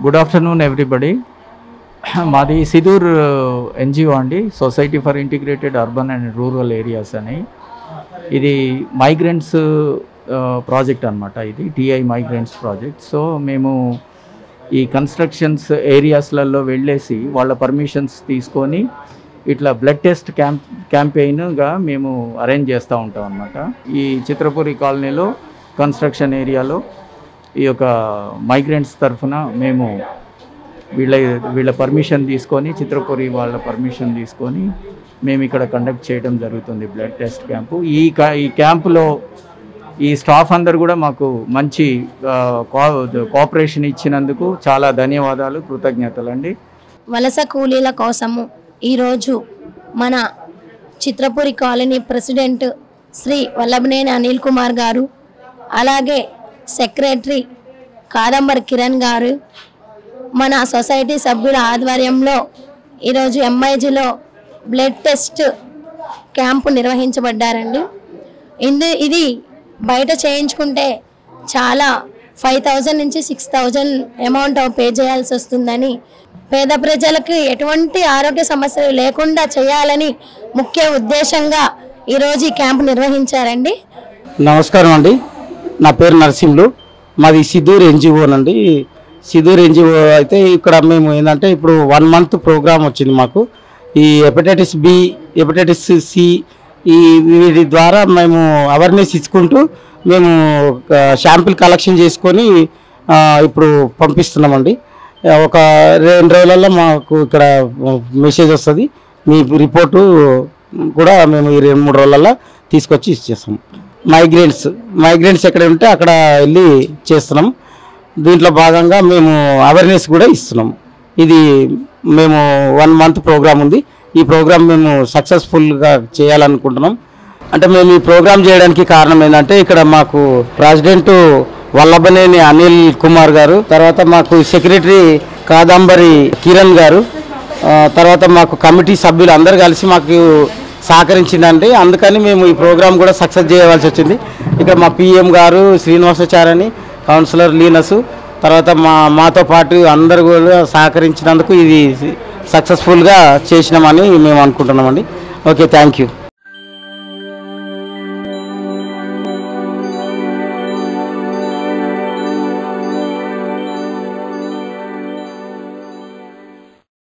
good afternoon everybody మాది SIDUR NGO అండి society for integrated urban and rural areas అని ఇది మైగ్రెంట్స్ ప్రాజెక్ట్ అనమాట ఇది టిఐ మైగ్రెంట్స్ ప్రాజెక్ట్ సో మేము ఈ కన్స్ట్రక్షన్స్ ఏరియాస్లలో వెళ్ళేసి వాళ్ళ పర్మిషన్స్ తీసుకొని ఇట్లా బ్లడ్ టెస్ట్ క్యాంప్ క్యాంపెయిన్గా మేము అరేంజ్ చేస్తూ ఉంటాం అనమాట ఈ చిత్రపురి కాలనీలో కన్స్ట్రక్షన్ ఏరియాలో ఈ యొక్క మైగ్రెంట్స్ తరఫున మేము వీళ్ళ వీళ్ళ పర్మిషన్ తీసుకొని చిత్రపురి వాళ్ళ పర్మిషన్ తీసుకొని మేము ఇక్కడ కండక్ట్ చేయడం జరుగుతుంది బ్లడ్ టెస్ట్ క్యాంపు ఈ కా- ఈ క్యాంపులో ఈ స్టాఫ్ అందరు కూడా మాకు మంచి ఆ, కో- కోఆపరేషన్ ఇచ్చినందుకు చాలా ధన్యవాదాలు కృతజ్ఞతలు అండి వలస కూలీల కోసము ఈరోజు మన చిత్రపురి కాలనీ ప్రెసిడెంట్ శ్రీ వల్లభనేని అనిల్ కుమార్ గారు అలాగే సెక్రటరీ కాదంబరి కిరణ్ గారు మన సొసైటీ సభ్యుల ఆధ్వర్యంలో ఈరోజు ఎంఐజీలో బ్లడ్ టెస్ట్ క్యాంపు నిర్వహించబడ్డారండి ఇందు ఇది బయట చేయించుకుంటే చాలా ఫైవ్ థౌజండ్ నుంచి సిక్స్ థౌజండ్ అమౌంట్ పే చేయాల్సి వస్తుందని పేద ప్రజలకు ఎటువంటి ఆరోగ్య సమస్యలు లేకుండా చేయాలని ముఖ్య ఉద్దేశంగా ఈరోజు ఈ క్యాంపు నిర్వహించారండి నమస్కారం అండి నా పేరు నరసింహులు మాది సిద్ధూర్ ఎన్జిఓనండి సిద్ధూర్ ఎన్జిఓ అయితే ఇక్కడ మేము ఏంటంటే ఇప్పుడు వన్ మంత్ ప్రోగ్రామ్ వచ్చింది మాకు ఈ హెపటైటిస్ బి హెపటైటిస్ సి ఈ వీటి ద్వారా మేము అవేర్నెస్ ఇచ్చుకుంటూ మేము షాంపిల్ కలెక్షన్ చేసుకొని ఆ, ఇప్పుడు పంపిస్తున్నామండి ఆ, ఒక రెండు రోజులలో మాకు ఇక్కడ మెసేజ్ వస్తుంది మీ రిపోర్టు కూడా మేము ఈ రెండు మూడు రోజులలో తీసుకొచ్చి ఇచ్చేస్తాం మైగ్రెంట్స్ మైగ్రెంట్స్ ఎక్కడ ఉంటే అక్కడ వెళ్ళి చేస్తున్నాం దీంట్లో భాగంగా మేము అవేర్నెస్ కూడా ఇస్తున్నాం ఇది మేము వన్ మంత్ ప్రోగ్రామ్ ఉంది ఈ ప్రోగ్రామ్ మేము సక్సెస్ఫుల్గా చేయాలనుకుంటున్నాం అంటే మేము ఈ ప్రోగ్రామ్ చేయడానికి కారణం ఏంటంటే ఇక్కడ మాకు ప్రెసిడెంట్ వల్లభనేని అనిల్ కుమార్ గారు తర్వాత మాకు సెక్రటరీ కాదంబరి కిరణ్ గారు ఆ, తర్వాత మాకు కమిటీ సభ్యులు అందరు కలిసి మాకు సహకరించిందండి అందుకని మేము ఈ ప్రోగ్రామ్ కూడా సక్సెస్ చేయవలసి వచ్చింది ఇక్కడ మా పిఎం గారు శ్రీనివాసాచార్యని కౌన్సిలర్ లీనసు తర్వాత మా మాతో పాటు అందరు కూడా సహకరించినందుకు ఇది సక్సెస్ఫుల్గా చేసినామని మేము అనుకుంటున్నామండి ఓకే థ్యాంక్ యూ